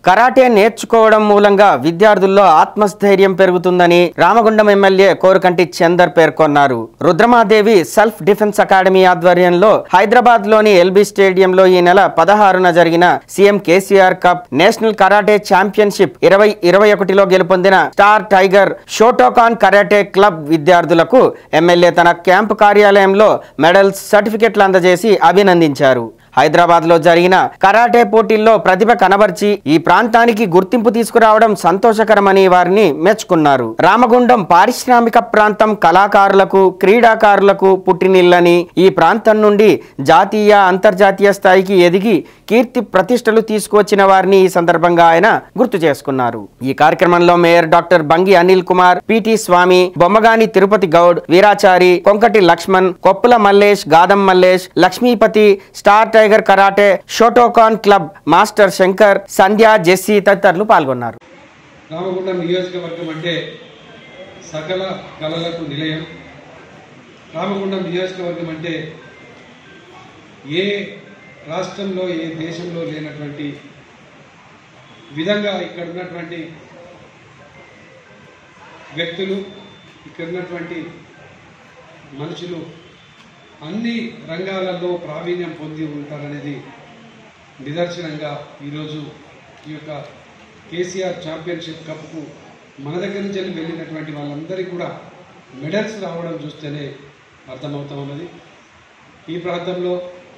karate నేర్చుకోవడం మూలంగా విద్యార్థుల్లో ఆత్మస్థైర్యం పెరుగుతుందని రామగుండం ఎమ్మెల్యే కోరుకంటి చందర్ పేర్కొన్నారు రుద్రమాదేవి సెల్ఫ్ డిఫెన్స్ అకాడమీ ఆధ్వర్యంలో హైదరాబాద్ లోని ఎల్బీ స్టేడియంలో ఈ నెల పదహారున జరిగిన CM KCR cup national karate championship ఇరవై ఇరవై ఒకటిలో గెలుపొందిన star tiger Shotokan karate club విద్యార్థులకు ఎమ్మెల్యే తన క్యాంపు కార్యాలయంలో మెడల్స్ సర్టిఫికెట్లు అందజేసి అభినందించారు హైదరాబాద్ లో జరిగిన కరాటే పోటీల్లో ప్రతిభ కనబర్చి ఈ ప్రాంతానికి గుర్తింపు తీసుకురావడం సంతోషకరమని వారిని మెచ్చుకున్నారు రామగుండం పారిశ్రామిక ప్రాంతం కళాకారులకు క్రీడాకారులకు పుట్టినిల్లని ఈ ప్రాంతం నుండి జాతీయ అంతర్జాతీయ స్థాయికి ఎదిగి కీర్తి ప్రతిష్టలు తీసుకువచ్చిన వారిని ఈ సందర్భంగా ఆయన గుర్తు చేసుకున్నారు ఈ కార్యక్రమంలో mayor doctor Bangi Anil Kumar PT Swamy Bommagani Tirupati Goud Veerachari Konkati Laxman Koppula Mallesh Gadam Mallesh Lakshmipathi star tiger karate Shotokan club master Shankar Sandhya Jessy తదితరులు పాల్గొన్నారు రామగుండం నియోజకవర్గం అంటే సకల కళలకు నిలయం రామగుండం నియోజకవర్గం అంటే ఏ రాష్ట్రంలో ఏ దేశంలో లేనటువంటి విధంగా ఇక్కడ ఉన్నటువంటి వ్యక్తులు ఇక్కడ ఉన్నటువంటి మనుషులు అన్ని రంగాలలో ప్రావీణ్యం పొంది ఉంటారనేది నిదర్శనంగా ఈరోజు ఈ యొక్క కేసీఆర్ ఛాంపియన్షిప్ కప్కు మన దగ్గర నుంచి వెళ్ళి వెళ్ళినటువంటి వాళ్ళందరికీ కూడా మెడల్స్ రావడం చూస్తేనే అర్థమవుతా ఉన్నది ఈ ప్రాంతంలో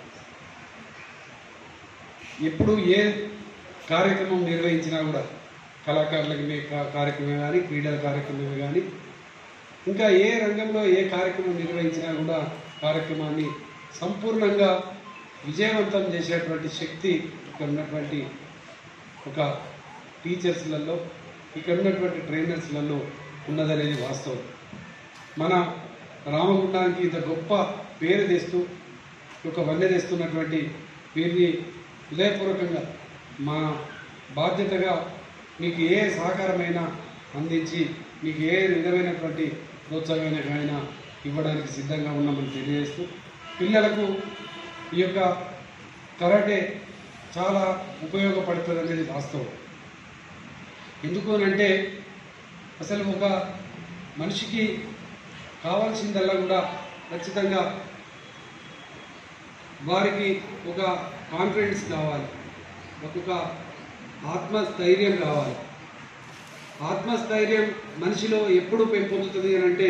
ఎప్పుడు ఏ కార్యక్రమం నిర్వహించినా కూడా కళాకారులకి మే- కా- కార్యక్రమం కానీ క్రీడల కార్యక్రమం కానీ ఇంకా ఏ రంగంలో ఏ కార్యక్రమం నిర్వహించినా కూడా కార్యక్రమాన్ని సంపూర్ణంగా విజయవంతం చేసేటువంటి శక్తి ఇక్కడ ఉన్నటువంటి ఒక టీచర్స్లలో ఇక్కడ ఉన్నటువంటి ట్రైనర్స్లలో ఉన్నదనేది వాస్తవం మన రామగుండానికి ఇంత గొప్ప పేరు తెస్తూ ఒక వన్నె తెస్తున్నటువంటి వీరిని హృదయపూర్వకంగా మా బాధ్యతగా మీకు ఏ సహకారమైనా అందించి మీకు ఏ విధమైనటువంటి ప్రోత్సాహమైనా ఇవ్వడానికి సిద్ధంగా ఉన్నామని తెలియజేస్తూ పిల్లలకు ఈ యొక్క కరాటే చాలా ఉపయోగపడుతుంది అనేది వాస్తవం ఎందుకు అంటే అసలు ఒక మనిషికి కావాల్సిందల్లా కూడా ఖచ్చితంగా వారికి ఒక కాన్ఫిడెన్స్ కావాలి ఒక్కొక్క ఆత్మస్థైర్యం కావాలి ఆత్మస్థైర్యం మనిషిలో ఎప్పుడు పెంపొందుతుంది అని అంటే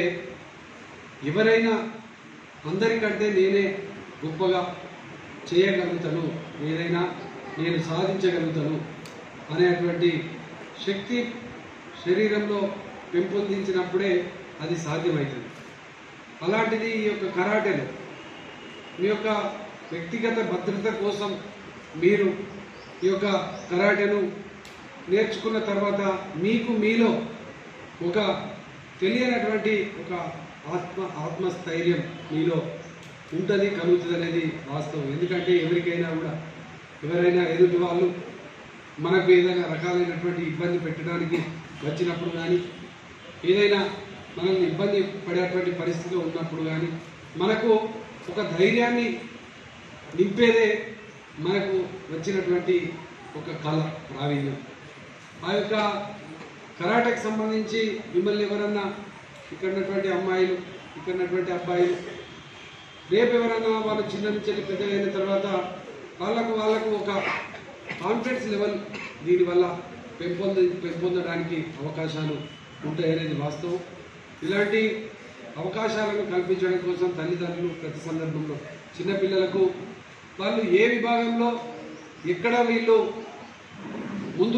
ఎవరైనా అందరికంటే నేనే గొప్పగా చేయగలుగుతాను ఏదైనా నేను సాధించగలుగుతాను అనేటువంటి శక్తి శరీరంలో పెంపొందించినప్పుడే అది సాధ్యమవుతుంది అలాంటిది ఈ యొక్క కరాటేలో మీ యొక్క వ్యక్తిగత భద్రత కోసం మీరు ఈ యొక్క కరాటేను నేర్చుకున్న తర్వాత మీకు మీలో ఒక తెలియనటువంటి ఒక ఆత్మ ఆత్మస్థైర్యం మీలో ఉంటుంది కలుగుతుంది అనేది వాస్తవం ఎందుకంటే ఎవరికైనా కూడా ఎవరైనా ఎదుటి వాళ్ళు మనకు ఏదైనా రకాలైనటువంటి ఇబ్బంది పెట్టడానికి వచ్చినప్పుడు కానీ ఏదైనా మనల్ని ఇబ్బంది పడేటువంటి పరిస్థితిలో ఉన్నప్పుడు కానీ మనకు ఒక ధైర్యాన్ని నింపేదే మనకు వచ్చినటువంటి ఒక కళ ప్రావీణ్యం ఆ యొక్క కరాటకు సంబంధించి మిమ్మల్ని ఎవరన్నా ఇక్కడ ఉన్నటువంటి అమ్మాయిలు ఇక్కడ ఉన్నటువంటి అబ్బాయిలు రేపు ఎవరన్నా వాళ్ళు చిన్న నుంచి వెళ్ళి పెద్ద అయిన తర్వాత వాళ్ళకు వాళ్ళకు ఒక కాన్ఫిడెన్స్ లెవెల్ దీనివల్ల పెంపొంద పెంపొందడానికి అవకాశాలు ఉంటాయనేది వాస్తవం ఇలాంటి అవకాశాలను కల్పించడం కోసం తల్లిదండ్రులు ప్రతి సందర్భంలో చిన్నపిల్లలకు వాళ్ళు ఏ విభాగంలో ఎక్కడ వీళ్ళు ముందు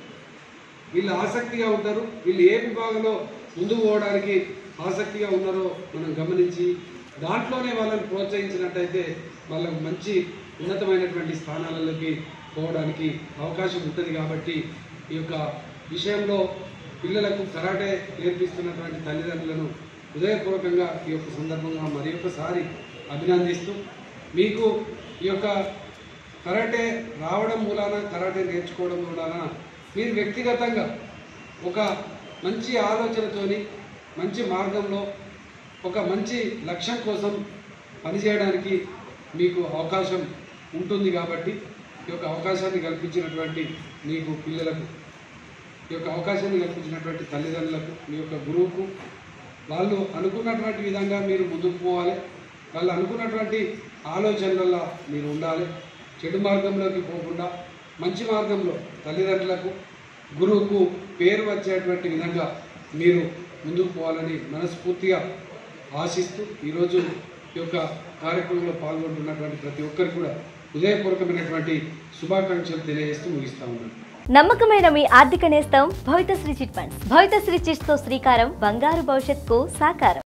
వీళ్ళు ఆసక్తిగా ఉంటారు వీళ్ళు ఏ విభాగంలో ముందుకు పోవడానికి ఆసక్తిగా ఉన్నారో మనం గమనించి దాంట్లోనే వాళ్ళని ప్రోత్సహించినట్టయితే వాళ్ళకు మంచి ఉన్నతమైనటువంటి స్థానాలలోకి పోవడానికి అవకాశం ఉంటుంది కాబట్టి ఈ యొక్క విషయంలో పిల్లలకు కరాటే నేర్పిస్తున్నటువంటి తల్లిదండ్రులను హృదయపూర్వకంగా ఈ యొక్క సందర్భంగా మరి ఒకసారి అభినందిస్తూ మీకు ఈ యొక్క కరాటే రావడం మూలాన కరాటే నేర్చుకోవడం మూలాన మీరు వ్యక్తిగతంగా ఒక మంచి ఆలోచనతోని మంచి మార్గంలో ఒక మంచి లక్ష్యం కోసం పనిచేయడానికి మీకు అవకాశం ఉంటుంది కాబట్టి ఈ యొక్క అవకాశాన్ని కల్పించినటువంటి నీకు పిల్లలకు ఈ యొక్క అవకాశాన్ని కల్పించినటువంటి తల్లిదండ్రులకు మీ యొక్క గురువుకు వాళ్ళు అనుకున్నటువంటి విధంగా మీరు ముందుకు పోవాలి వాళ్ళు అనుకున్నటువంటి ఆలోచనలలో మీరు ఉండాలి చెడు మార్గంలోకి పోకుండా మంచి మార్గంలో తల్లిదండ్రులకు గురువుకు పేరు వచ్చేటువంటి విధంగా మీరు ముందుకు పోవాలని మనస్ఫూర్తిగా ఆశిస్తూ ఈరోజు ఈ యొక్క కార్యక్రమంలో పాల్గొంటున్నటువంటి ప్రతి ఒక్కరికి కూడా హృదయపూర్వకమైనటువంటి శుభాకాంక్షలు తెలియజేస్తూ ముగిస్తా ఉన్నాను నమ్మకమైన మీ ఆర్థిక నేస్తం Bhavithasri chit funds Bhavithasri chits తో శ్రీకారం బంగారు భవిష్యత్తుకు సాకారం